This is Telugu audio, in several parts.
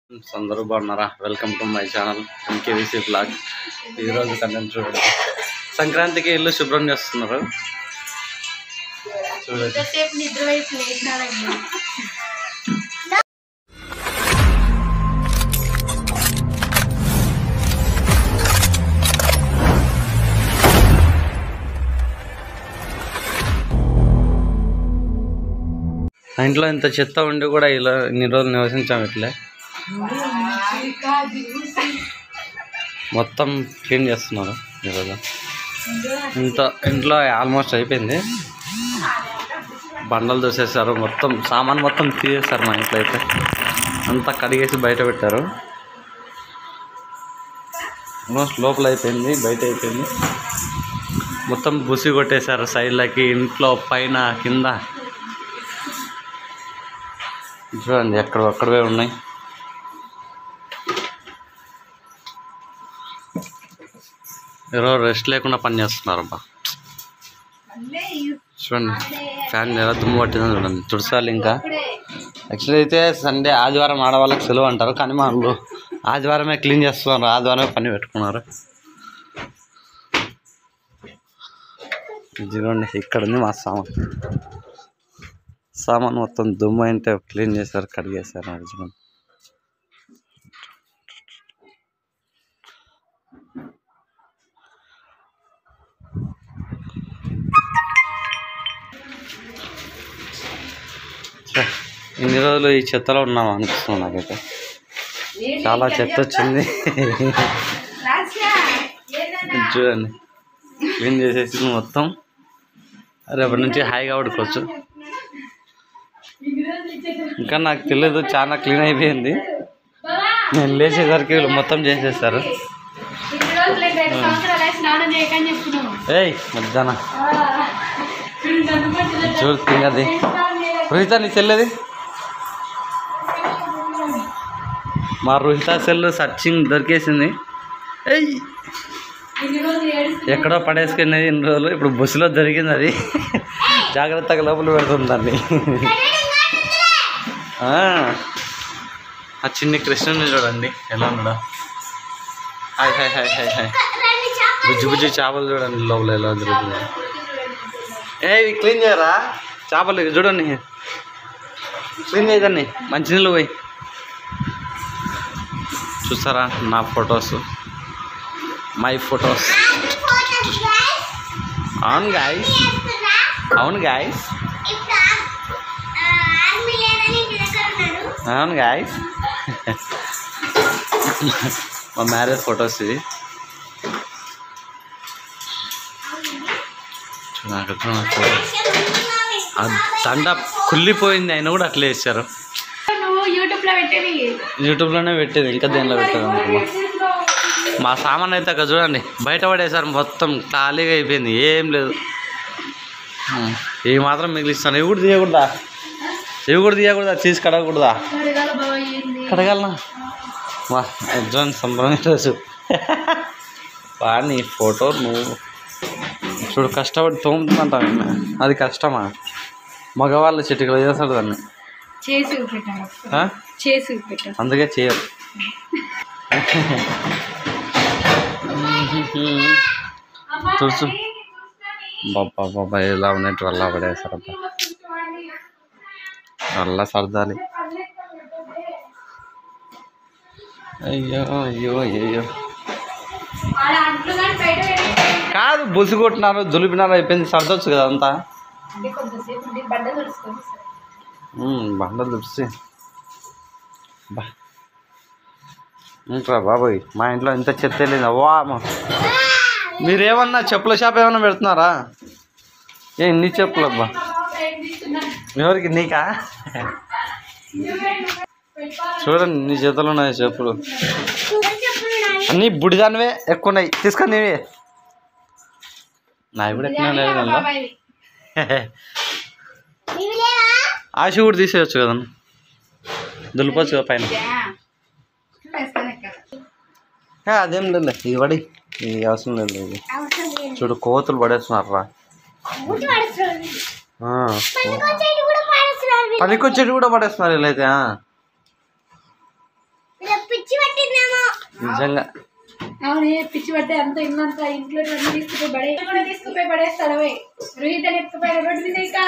ఫ్రెండ్స్ అందరూ బాగున్నారా welcome to my channel MKVC blog ఈరోజు కంటెంట్ చూడండి సంక్రాంతికి ఇల్లు శుభ్రం చేస్తున్నారు చూడండి ఎంతసేపు నిద్ర వైపు లేచినాడండి ఆ ఇంట్లో ఇంత చెత్త ఉండి కూడా ఇలా ఇన్ని రోజులు నివసించాం ఇట్లే మొత్తం క్లీన్ చేస్తున్నారు ఈరోజు ఇంత ఇంట్లో ఆల్మోస్ట్ అయిపోయింది బండలు దోసేసారు మొత్తం సామాన్ మొత్తం తీసేస్తారు మా ఇంట్లో అయితే అంతా కడిగేసి బయట పెట్టారు ఆల్మోస్ట్ లోపల అయిపోయింది బయట అయిపోయింది మొత్తం బుసి కొట్టేశారు సైడ్లకి ఇంట్లో పైన కింద చూడండి ఎక్కడ ఒక్కడవే ఉన్నాయి ఈరోజు రెస్ట్ లేకుండా పని చేస్తున్నారు అబ్బా చూడండి ఫ్యాన్ ఎలా దుమ్ము పట్టిందో చూడండి తుడసాలి ఇంకా యాక్చువల్లీ అయితే సండే ఆదివారం ఆడవాళ్ళకి సెలవు అంటారు కానీ మా వాళ్ళు ఆదివారమే క్లీన్ చేస్తున్నారు ఆదివారమే పని పెట్టుకున్నారు ఇదిగోండి ఇక్కడ ఉంది మా సామాన్ సామాన్ మొత్తం దుమ్ము అంటే క్లీన్ చేశారు కడిగేశారు అర్జున్ ఛే, ఇన్ని రోజులు ఈ చెత్తలో ఉన్నాం అనిపిస్తుంది నాకైతే చాలా చెత్త వచ్చింది ఇది చూడండి క్లీన్ చేసేసి మొత్తం రేపటి నుంచి హాయిగా పడుకోవచ్చు ఇంకా నాకు తెలియదు చాలా క్లీన్ అయిపోయింది నేను లేచేసరికి వీళ్ళు మొత్తం చేసేస్తారు ఇన్ని రోజులు రెండు సంవత్సరాలు అయి స్నానం చేయకని చెప్తున్నావు ఏయ్ మధ్యాహ్నం చూడు తిన్నది రోహిత నీ చెల్లెది మా రోహిత సెల్ సర్చింగ్ దొరికేసింది ఏయ్ ఇన్ని రోజులు ఏడుస్తూ ఎక్కడో పడేసుకునేది ఇన్ని రోజులు ఇప్పుడు బస్సులో దొరికింది అది జాగ్రత్తగా లోపల పెడుతుంది దాన్ని ఆ, ఆ చిన్ని కృష్ణుని చూడండి ఎలా ఉన్నాడో hi hi hi hi hi బుజ్జి బుజ్జి చేపలు చూడండి లోపల ఎలా దొరుకుతుంది ఏ ఇవి క్లీన్ చేయరా చేపలు ఇవి చూడండి క్లీన్ చేయదండి మంచినీళ్ళు పోయి చూసారా నా ఫొటోస్ మై ఫొటోస్ అవును గాయస్ అవును గాయస్ అవును గాయస్ మా మ్యారేజ్ ఫొటోస్ ఇవి నాకు photos. ఆ దండ కుళ్ళిపోయింది అయినా కూడా అట్లే వేసారు నువ్వు యూట్యూబ్ లో పెట్టేది యూట్యూబ్లోనే పెట్టేది ఇంకా దేనిలో పెట్టేది అనుకున్నా మా సామాన్ అయితే అక్కడ చూడండి బయట పడేసారు మొత్తం ఖాళీగా అయిపోయింది ఏం లేదు ఉం. ఇవి మాత్రం మిగిలిస్తాను ఇవి కూడా తీయకూడదా ఇవి కూడా తీయకూడదా తీసి కడగకూడదా కడగాల బావ ఏంది కడగలనా వా ఎగ్జామ్ సంబరం ఈరోజు వా నీ ఫోటో నువ్వు చూడు కష్టపడి తోముతుందంట ఆమె. అది కష్టమా మగవాళ్ళ చిటికలు చేస్తాడు దాన్ని చేసి పెట్టాను ఆ? చేసి పెట్టాను అందుకే చేయరు తుడుచు బాబా బాబా ఎలా ఉన్నట్టు వల్ల పడేస్తారబ్బా వల్ల సర్దాలి అయ్యో అయ్యో అయ్యో ఆడ అంట్లు కానీ బయట పెట్టేసి కాదు బుసి కొట్టినారు దులిపినారు అయిపోయింది సర్దొచ్చు కదా అంతా అంటే కొంతసేపు ఉండి బండ తెలుసుకొని ఉమ్, బండలు దుడిచి బా ఏంట్రా బాబాయ్ మా ఇంట్లో ఇంత చెత్త లేదు అవ్వా అమ్మ. మీరేమన్నా చెప్పుల షాప్ ఏమన్నా పెడుతున్నారా ఏ ఇన్ని చెప్పులు అబ్బా ఎవరికి నీకా చూడండి నీ చేతులు ఉన్నాయి చెప్పులు అన్నీ బుడిదానివే ఎక్కువ ఉన్నాయి తీసుకొని నీవే నావి కూడా ఎక్కువ లేదు దానిలో ఆశ కూడా తీసేయచ్చు కదన్న దులిపచ్చు కదా పైన ఏ, అదేం లేదు ఇది పడి ఇది అవసరం లేదు ఇది చూడు కోతులు పడేస్తున్నారు రా పనికొచ్చేటి కూడా పడేస్తున్నారు వీళ్ళైతే ఆ. నిజంగా అవునే పిచ్చి పడితే అంత ఇల్లంతా ఇంట్లో అన్ని తీసుకుపోయి పడే కూడా తీసుకుపోయి పడేస్తాడు అవే రోహిత్ అని ఎత్తుకుపోయాడు రోడ్డు మీద ఇంకా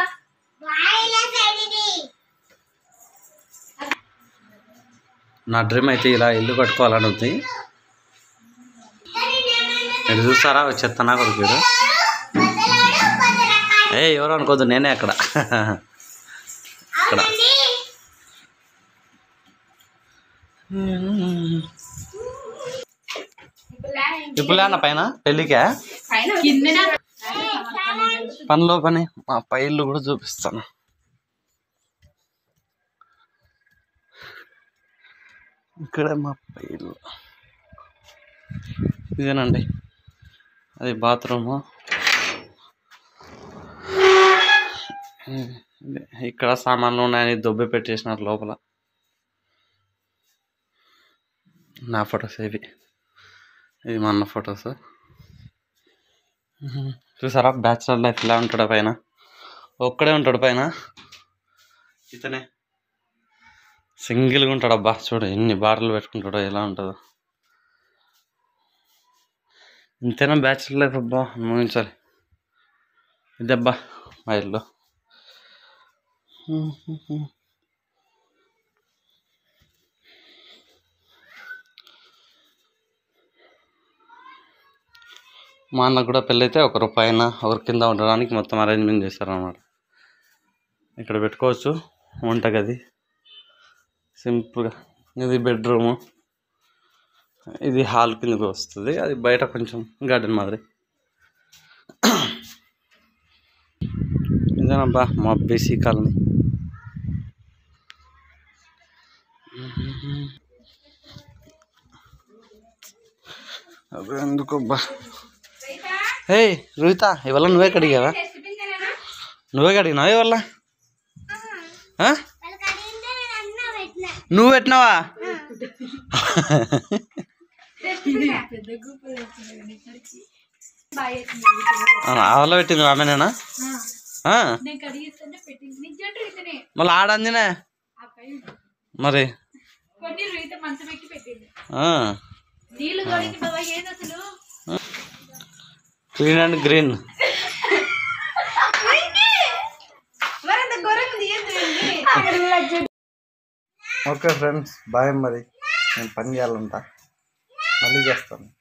నా డ్రీమ్ అయితే ఇలా ఇల్లు కట్టుకోవాలని ఉంది మీరు చూస్తారా చెత్తనా కొడుకుడు ఏ ఎవరు అనుకోద్దు నేనే అక్కడ అక్కడ ఇప్పుడు లేనా పైన పెళ్ళికా పైన కింద పనిలో పని మా పై ఇల్లు కూడా చూపిస్తాను ఇక్కడే మా పై ఇల్లు ఇదేనండి అది బాత్రూము ఇదే. ఇక్కడ సామాన్లు ఉన్నాయని దొబ్బి పెట్టేసినారు లోపల నా ఫొటోస్ ఇవి ఇది మా అన్న ఫొటోస్ చూసారా బ్యాచులర్ లైఫ్ ఇలా ఉంటాడు పైన ఒక్కడే ఉంటాడు పైన ఇతనే సింగిల్గా ఉంటాడు అబ్బా చూడు ఎన్ని బాటలు పెట్టుకుంటాడో ఎలా ఉంటుందో ఇంతేనా బ్యాచులర్ లైఫ్ అబ్బా అనుభవించాలి ఇదబ్బా మా ఇల్లు మా అన్నకు కూడా పెళ్ళైతే ఒకరు పైన ఒకరి కింద ఉండడానికి మొత్తం అరేంజ్మెంట్ చేశారన్నమాట ఇక్కడ పెట్టుకోవచ్చు వంటగది సింపుల్గా ఇది బెడ్రూము ఇది హాల్ కిందకి వస్తుంది అది బయట కొంచెం గార్డెన్ మాదిరి ఇదేనబ్బా మా బీసీ కాలనీ అదే ఎందుకబ్బా హే రోహిత ఇవాళ నువ్వే కడిగావా నువ్వే కడిగినావా ఇవాళ ఆ? నువ్వు పెట్టినావా అవల్ల పెట్టింది ఆమెనేనా ఆ? నేను కడిగిస్తుంటే పెట్టింది నిజంటే ఇతనే మళ్ళీ ఆడందినే ఆ పై మరి కొన్ని రోహిత మంచం ఎక్కి పెట్టింది ఆ. నీళ్ళు తోడింది బాబా ఏది అసలు గ్రీన్ అండ్ గ్రీన్ మరంత ఘోరంగా తీయద్దు ఓకే ఫ్రెండ్స్ బాయ్ మరి నేను పని చేయాలంట మళ్ళీ చేస్తాను